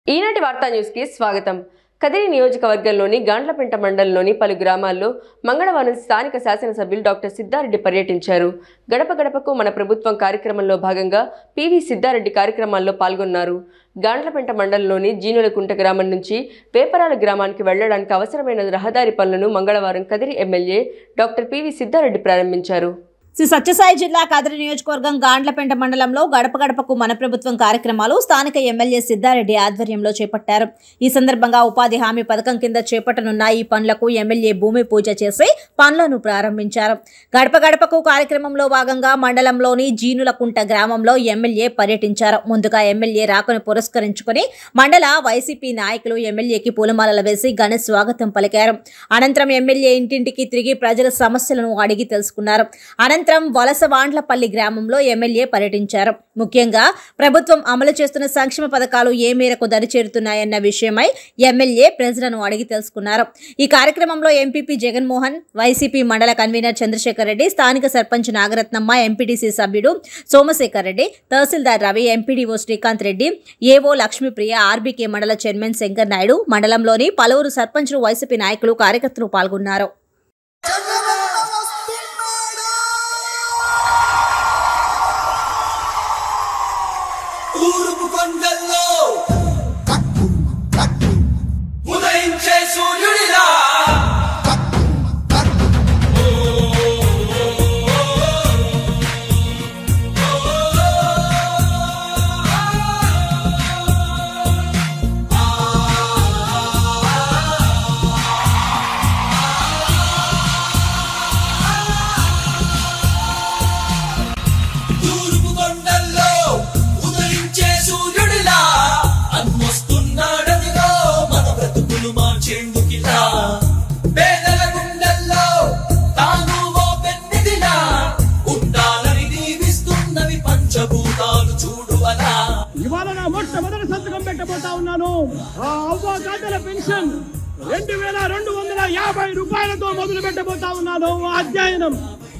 ఈనాటి వార్తా న్యూస్కి స్వాగతం కదిరి నియోజకవర్గంలోని గాండ్లపెంట మండలంలోని పలు గ్రామాల్లో మంగళవారం స్థానిక శాసనసభ్యులు డాక్టర్ సిద్ధారెడ్డి పర్యటించారు గడప గడపకు మన ప్రభుత్వం కార్యక్రమంలో భాగంగా పివి సిద్ధారెడ్డి కార్యక్రమాల్లో పాల్గొన్నారు గాండ్లపెంట మండలంలోని జీనులకుంట గ్రామం నుంచి వేపరాల గ్రామానికి వెళ్లడానికి అవసరమైన రహదారి పనులను మంగళవారం Kadiri MLA doctor PV Siddha Reddy ప్రారంభించారు శ్రీ సత్యసాయి జిల్లా కదిరి నియోజకవర్గం గాండ్లపెంట మండలంలో గడప గడపకు మన ప్రభుత్వం కార్యక్రమాలు స్థానిక ఎమ్మెల్యే సిద్ధారెడ్డి ఆధ్వర్యంలో చేపట్టారు ఈ సందర్భంగా ఉపాధి హామీ పథకం కింద చేపట్టనున్న ఈ పనులకు ఎమ్మెల్యే భూమి పూజ చేసి పనులను ప్రారంభించారు గడప గడపకు కార్యక్రమంలో భాగంగా మండలంలోని జీనులకుంట గ్రామంలో ఎమ్మెల్యే పర్యటించారు ముందుగా ఎమ్మెల్యే రాకను పురస్కరించుకుని మండల వైసీపీ నాయకులు ఎమ్మెల్యేకి పూలమాలలు వేసి ఘన స్వాగతం పలికారు అనంతరం ఎమ్మెల్యే ఇంటింటికి తిరిగి ప్రజల సమస్యలను అడిగి తెలుసుకున్నారు అనంతరం వలసవాండ్లపల్లి గ్రామంలో ఎమ్మెల్యే పర్యటించారు ముఖ్యంగా ప్రభుత్వం అమలు చేస్తున్న సంక్షేమ పథకాలు ఏ మేరకు దరిచేరుతున్నాయన్న విషయమై ఎమ్మెల్యే ప్రజలను అడిగి తెలుసుకున్నారు ఈ కార్యక్రమంలో ఎంపీపీ జగన్మోహన్ వైసీపీ మండల కన్వీనర్ చంద్రశేఖర్ రెడ్డి స్థానిక సర్పంచ్ నాగరత్నమ్మ ఎంపీటీసీ సభ్యుడు Somasekhar Reddy tahsildar Ravi MPDO Srikanth Reddy AO Lakshmipriya RBK మండల చైర్మన్ శంకర్ నాయుడు మండలంలోని పలువురు సర్పంచులు వైసీపీ నాయకులు కార్యకర్తలు పాల్గొన్నారు తూర్పు కొండల్లో ఉదయించే సూర్యుడిలా తూర్పు కొండల్లో ఉదయించే సూర్యుడిలా అన్వస్తున్నాడదిగో మన బ్రతుకులు మార్చేందుకిలా పేదల గుండెల్లో తాను ఓ పెన్నిదిలా ఉండాలని దీవిస్తున్నవి పంచభూతాలు చూడు అలా ఇవాళ నా మొట్టమొదటి సంతకం పెట్టబోతా ఉన్నాను ఆ అవ్వ తాతల పెన్షన్ రెండు వేల రెండు వందల యాభై రూపాయలతో మొదలు పెట్టబోతా ఉన్నాను ఆ అధ్యయనం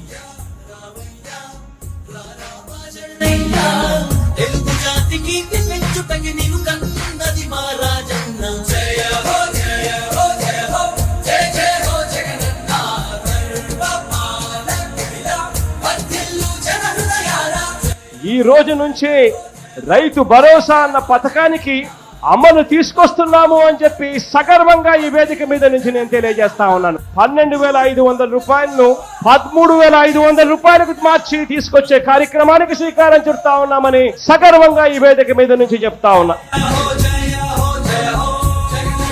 తెలుగు జాతికి పెంచుటకి నీవు కన్నది మా రాజన్న జయ హో జయ హో జయ హో జయ జయ హో జగనన్న సర్వపాలకుడిలా వర్ధిల్లు జన హృదయాల ఈ రోజు నుంచి రైతు భరోసా అన్న పథకానికి అమలు తీసుకొస్తున్నాము అని చెప్పి సగర్వంగా ఈ వేదిక మీద నుంచి నేను తెలియజేస్తా ఉన్నాను పన్నెండు వేల ఐదు వందల రూపాయలను పదమూడు వేల ఐదు వందల రూపాయలకు మార్చి తీసుకొచ్చే కార్యక్రమానికి శ్రీకారం చుడతా ఉన్నామని సగర్వంగా ఈ వేదిక మీద నుంచి చెప్తా ఉన్నా హో జయ హో జయ హో జయ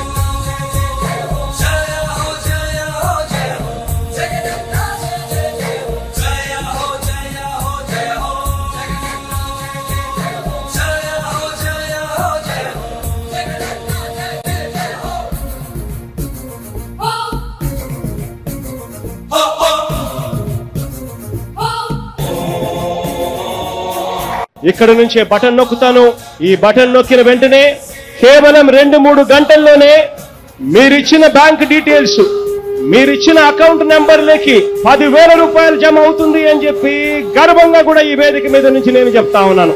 హో జయ హో జయ హో జగనన్న జయ జయ హో జయ హో జయ హో జయ హో జగనన్న జయ జయ హో జయ హో జయ హో జయ హో జగనన్న జయ జయ హో హో హో ఇక్కడ నుంచే బటన్ నొక్కుతాను ఈ బటన్ నొక్కిన వెంటనే కేవలం రెండు మూడు గంటల్లోనే మీరిచ్చిన బ్యాంక్ డీటెయిల్స్ మీరిచ్చిన అకౌంట్ నెంబర్లకి పదివేల రూపాయలు జమ అవుతుంది అని చెప్పి గర్వంగా కూడా ఈ వేదిక మీద నుంచి నేను చెప్తా ఉన్నాను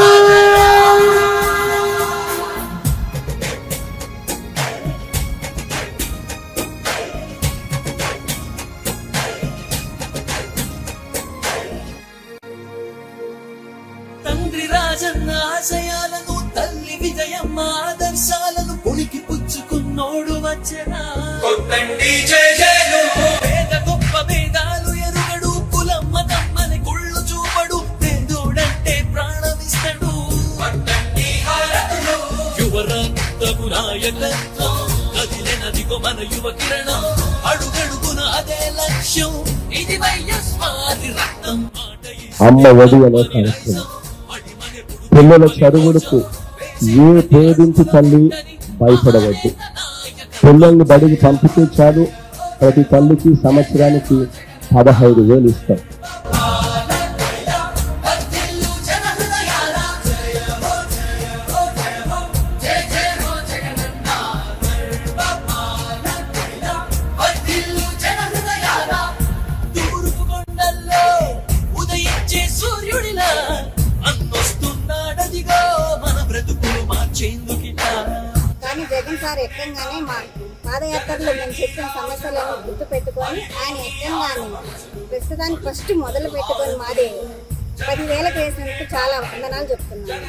తండ్రి రాజన్న ఆశయాలను తల్లి విజయమ్మ ఆదర్శాలను పుణికి పుచ్చుకున్నోడు వచ్చనా కొట్టండి జయ జయలు పేద గొప్ప భేదాలు ఎరుగడు కులమ్మ తమ్మని కుళ్ళు చూపడు పేదోడంటే ప్రాణమిస్తడు పట్టండి హారతులు యువరక్తము నాయకత్వం కదిలినదిగో మన యువ కిరణం అడుగడుగున అదే లక్ష్యం ఇది వైఎస్వారి రక్తం మాట అమ్మ ఒడి అనే కార్యక్రమం పిల్లల చదువులకు ఏ పేదింటి తల్లి భయపడవద్దు పిల్లల్ని బడికి పంపితే చాలు ప్రతి తల్లికి సంవత్సరానికి పదహైదు వేలు ఇస్తాం వర్ధిల్లు జన హృదయాల జయ హో జయ హో జయ హో జయ జయ హో జగనన్న సర్వపాలకుడిలా వర్ధిల్లు జన హృదయాల తూర్పు కొండల్లో ఉదయించే సూర్యుడిలా అన్నొస్తున్నాడదిగో మన బ్రతుకులు మార్చేందుకిలా కానీ జగన్ సార్ ఎక్కంగానే మా పాదయాత్రలో మేము చెప్పిన సమస్యలను గుర్తు పెట్టుకొని ఆయన ఎక్కంగానే ప్రస్తుతానికి ఫస్ట్ మొదలు పెట్టుకొని మాదే పదివేలకు వేసినందుకు చాలా వందనాలు చెప్తున్నాను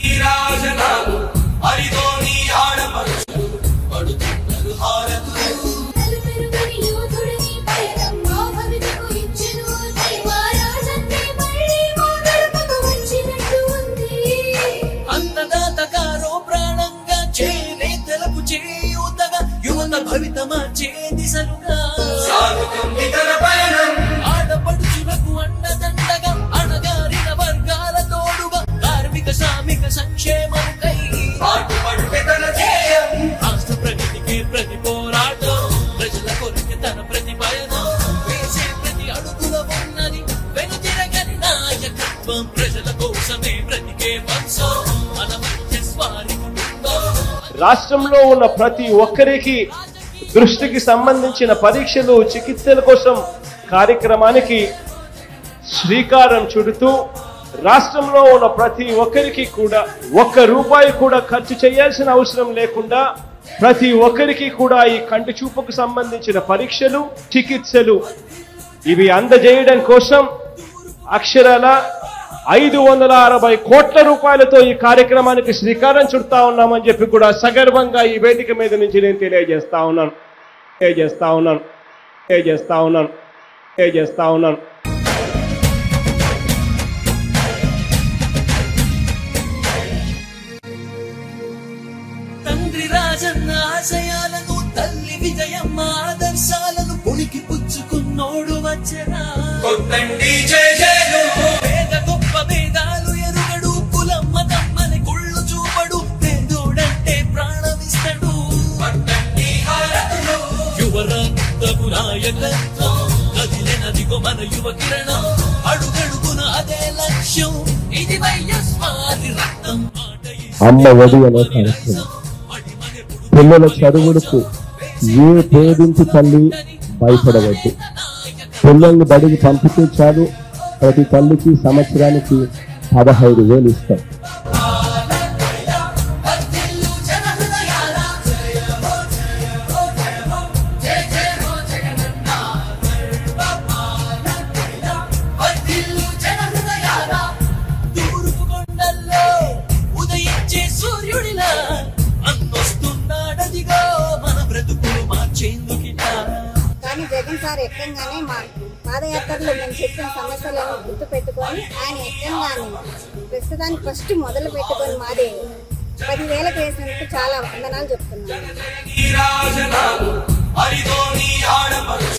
తలుపెరుగని యోధుడిని పయనం మా భవితకు ఇచ్చెను దైవారాధన్నే మళ్ళీ మా గడపకు వచ్చినట్టు ఉంది అన్నదాతగారో ప్రాణంగా చేనే తెలపు చేయూతగా యువత భవితమా చే దిశలుగా సాగుతుంది తన పయనం ఆడపడుచులకు అండదండగా అణగారిన వర్గాల తోడుగా కార్మిక శ్రామిక సంక్షేమముకై పాటుపడుటే తన ధ్యేయం రాష్ట్ర ప్రగతికి ప్రతి పోరాటం ప్రజల కొరికి తన ప్రతి పయనం వేసే ప్రతి అడుగులో ఉన్నది వెనుతిరగని నాయకత్వం ప్రజల కోసమే బ్రతికే వంశం మన మధ్య స్వారి కుటుంబం రాష్ట్రంలో ఉన్న ప్రతి ఒక్కరికి దృష్టికి సంబంధించిన పరీక్షలు చికిత్సల కోసం కార్యక్రమానికి శ్రీకారం చుడుతూ రాష్ట్రంలో ఉన్న ప్రతి ఒక్కరికి కూడా ఒక్క రూపాయి కూడా ఖర్చు చేయాల్సిన అవసరం లేకుండా ప్రతి ఒక్కరికి కూడా ఈ కంటి చూపుకు సంబంధించిన పరీక్షలు చికిత్సలు ఇవి అందజేయడం కోసం అక్షరాల ఐదు వందల అరవై కోట్ల రూపాయలతో ఈ కార్యక్రమానికి శ్రీకారం చుడతా ఉన్నామని చెప్పి కూడా సగర్వంగా ఈ వేదిక మీద నుంచి నేను తెలియజేస్తా ఉన్నాను తెలియజేస్తా ఉన్నాను తెలియజేస్తా ఉన్నాను తెలియజేస్తా ఉన్నాను తండ్రి రాజన్న ఆశయాలను తల్లి విజయమ్మ ఆదర్శాలను పుణికి పుచ్చుకున్నోడు వచ్చరా కొత్తండి జయ జయలు పేద గొప్ప భేదాలు ఎరుగడు కులమ్మ తమ్మని కుళ్ళు చూపడు పేదోడంటే ప్రాణమిస్తడు పట్టండి హారతులు యువరక్తపు నాయకత్వం కదిలినదిగో మన యువ కిరణం అడుగడుగున అదే లక్ష్యం ఇది వైఎస్వారి రక్తం మాట అమ్మ ఒడి అనే కార్యక్రమం పిల్లల చదువులకు ఏ పేదింటి తల్లి భయపడవద్దు పిల్లల్ని బడికి పంపితే చాలు ప్రతి తల్లికి సంవత్సరానికి పదహైదు వేలు ఇస్తాం తూర్పు కొండల్లో ఉదయించే సూర్యుడిలా అన్నొస్తున్నాడదిగో మన బ్రతుకులు మార్చేందుకిలా కానీ జగన్ సార్ ఎక్కంగానే మా పాదయాత్రలో మేము చెప్పిన సమస్యలను గుర్తు పెట్టుకొని ఆయన ఎక్కంగానే ప్రస్తుతానికి ఫస్ట్ మొదలు పెట్టుకొని మాదే పదివేలకు వేసినందుకు చాలా వందనాలు చెప్తున్నాను ఈ రాజనాలు హరితోని ఆడపడుచు